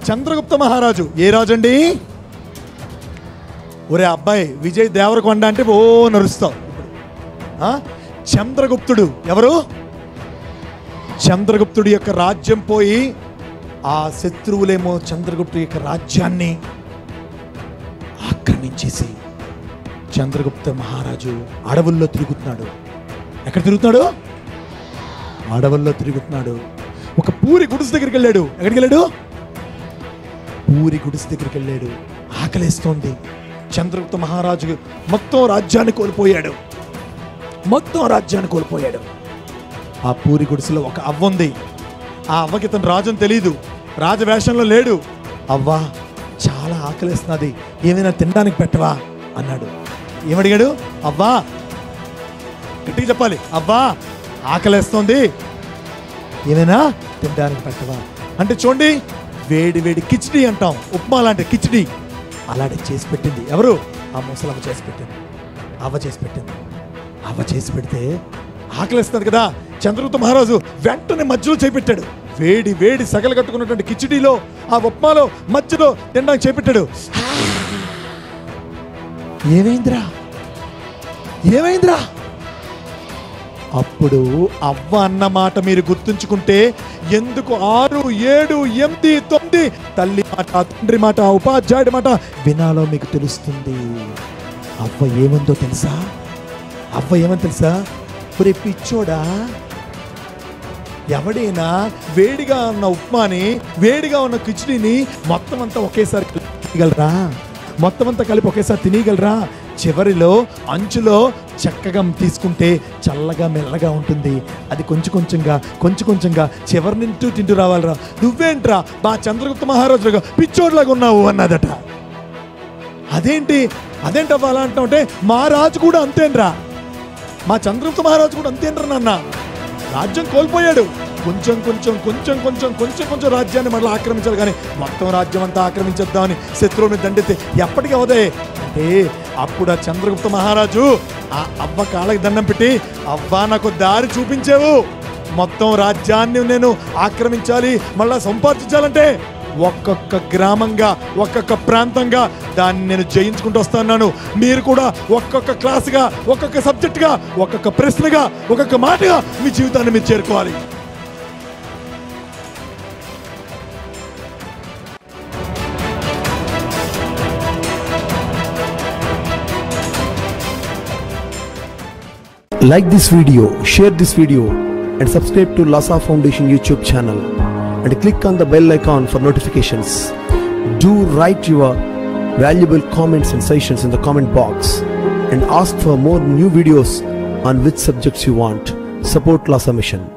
చంద్రగుప్త మహారాజు ఏ రాజు అండి ఒరే అబ్బాయి విజయ్ దేవరకొండ అంటే ఓ నరుస్తావు ఆ? చంద్రగుప్తుడు ఎవరు చంద్రగుప్తుడి యొక్క రాజ్యం పోయి ఆ శత్రువులేమో చంద్రగుప్తుడి యొక్క రాజ్యాన్ని ఆక్రమించేసి చంద్రగుప్త మహారాజు అడవుల్లో తిరుగుతున్నాడు ఎక్కడ తిరుగుతున్నాడు అడవుల్లో తిరుగుతున్నాడు ఒక పూరి గుడిసె దగ్గరికి వెళ్ళాడు ఎక్కడికి వెళ్ళాడు పూరి గుడిసె దగ్గరికి వెళ్ళాడు ఆకలేస్తోంది చంద్రగుప్త మహారాజు మొత్తం రాజ్యాన్ని కోల్పోయాడు మొత్తం రాజ్యాన్ని కోల్పోయాడు ఆ పూరి గుడిసెలో ఒక అవ్వ ఉంది ఆ అవ్వకి ఇతను రాజుని తెలియదు రాజవేషంలో లేడు అవ్వా చాలా ఆకలిస్తున్నది ఏమైనా తినడానికి పెట్టవా అన్నాడు ఏమడిగాడు అవ్వా గట్టిగా చెప్పాలి అవ్వా ఆకలేస్తోంది ఏమైనా తినడానికి పెట్టవా అంటే చూడండి వేడి వేడి కిచిడి అంటాం ఉప్మా లాంటి కిచిడి అలాంటి చేసి పెట్టింది ఎవరు ఆ ముసలమ్మ చేసి పెట్టింది అవ్వ చేసి పెట్టింది అవ్వ చేసి పెడితే ఆకలిస్తుంది కదా చంద్రగుప్త మహారాజు వెంటనే మధ్యలో చేపెట్టాడు వేడి వేడి సగలు కట్టుకున్నటువంటి కిచిడిలో ఆ ఉప్మాలో మధ్యలో తినడానికి చేపెట్టాడు ఏమైందిరా ఏమైందిరా అప్పుడు అవ్వ అన్న మాట మీరు గుర్తుంచుకుంటే ఎందుకు ఆరు ఏడు ఎనిమిది తొమ్మిది తల్లి మాట తండ్రి మాట ఉపాధ్యాయుడి మాట వినాలో మీకు తెలుస్తుంది అవ్వ ఏముందో తెలుసా అవ్వ ఏమని తెలుసా ఒరే పిచ్చోడా ఎవడైనా వేడిగా ఉన్న ఉప్మాని వేడిగా ఉన్న కిచిడిని మొత్తం అంతా ఒకేసారి తినగలరా మొత్తం అంతా కలిపి ఒకేసారి తినగలరా చివరిలో అంచులో చక్కగా తీసుకుంటే చల్లగా మెల్లగా ఉంటుంది అది కొంచెం కొంచెంగా కొంచెం కొంచెంగా చివరి నింటూ తింటూ రావాలిరా నువ్వేంట్రా మా చంద్రగుప్త మహారాజులుగా పిచ్చోడ్లాగా ఉన్నావు అన్నదట అదేంటి అదేంటవ్వ అలా అంటావు అంటే మా రాజు కూడా అంతేనరా మా చంద్రగుప్త మహారాజు కూడా అంతేనరా నాన్న రాజ్యం కోల్పోయాడు కొంచెం కొంచెం కొంచెం కొంచెం కొంచెం కొంచెం రాజ్యాన్ని మళ్ళీ ఆక్రమించాలి కానీ మొత్తం రాజ్యం అంతా ఆక్రమించేద్దామని శత్రువుని దండితే ఎప్పటికీ అవదే అంటే అప్పుడు ఆ చంద్రగుప్త మహారాజు ఆ అవ్వ కాళ్ళకి దండం పెట్టి అవ్వ నాకు దారి చూపించావు మొత్తం రాజ్యాన్ని నేను ఆక్రమించాలి మళ్ళా సంపాదించాలంటే ఒక్కొక్క గ్రామంగా ఒక్కొక్క ప్రాంతంగా దాన్ని నేను జయించుకుంటూ వస్తున్నాను మీరు కూడా ఒక్కొక్క క్లాసుగా ఒక్కొక్క సబ్జెక్టుగా ఒక్కొక్క ప్రశ్నగా ఒక్కొక్క మాటగా మీ జీవితాన్ని మీరు చేరుకోవాలి Like this video, share this video, and subscribe to Lasa Foundation YouTube channel. And click on the bell icon for notifications. Do write your valuable comments and suggestions in the comment box. And ask for more new videos on which subjects you want. Support Lasa Mission.